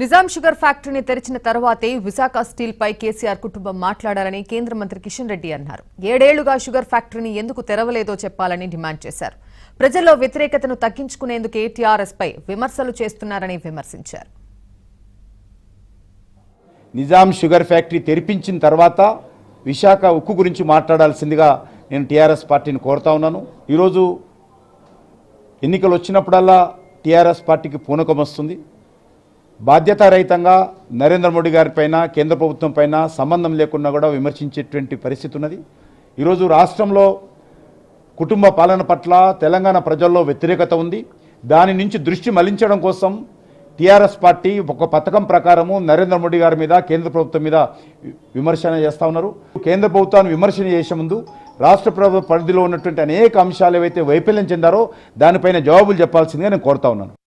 Nizam sugar ఫ్యాక్టరీని తెరిచిన తర్వాతే విశాఖ స్టీల్ పై కేసీఆర్ కుటుంబం మాట్లాడారని కేంద్ర మంత్రి కిషన్ రెడ్డి అన్నారు ఏడేళ్లుగా షుగర్ ఫ్యాక్టరీని ఎందుకు తెరవలేదో చెప్పాలని డిమాండ్ చేశారు ప్రజల్లో వ్యతిరేకతను తగ్గించుకునేందుకే టీఆర్ఎస్ పై విమర్శలు చేస్తున్నారని విమర్శించారు నిజాం షుగర్ ఫ్యాక్టరీ తెరిపించిన తర్వాత విశాఖ ఉక్కు గురించి మాట్లాడాల్సిందిగా నేను టీఆర్ఎస్ పార్టీని కోరుతా ఉన్నాను ఈరోజు ఎన్నికలు వచ్చినప్పుడల్లా టీఆర్ఎస్ పార్టీకి పూనకం వస్తుంది బాధ్యతారహితంగా నరేంద్ర మోడీ గారిపైన కేంద్ర ప్రభుత్వం పైన సంబంధం లేకుండా కూడా విమర్శించేటువంటి పరిస్థితి ఉన్నది ఈరోజు రాష్ట్రంలో కుటుంబ పాలన పట్ల తెలంగాణ ప్రజల్లో వ్యతిరేకత ఉంది దాని నుంచి దృష్టి మళ్లించడం కోసం టీఆర్ఎస్ పార్టీ ఒక పథకం ప్రకారము నరేంద్ర మోడీ గారి మీద కేంద్ర ప్రభుత్వం మీద వి- విమర్శన చేస్తూ ఉన్నారు కేంద్ర ప్రభుత్వాన్ని విమర్శన చేసే ముందు రాష్ట్ర ప్రభుత్వ పరిధిలో ఉన్నటువంటి అనేక అంశాలు ఏవైతే వైఫల్యం చెందారో దానిపైన జవాబులు చెప్పాల్సిందిగా నేను కోరుతా ఉన్నాను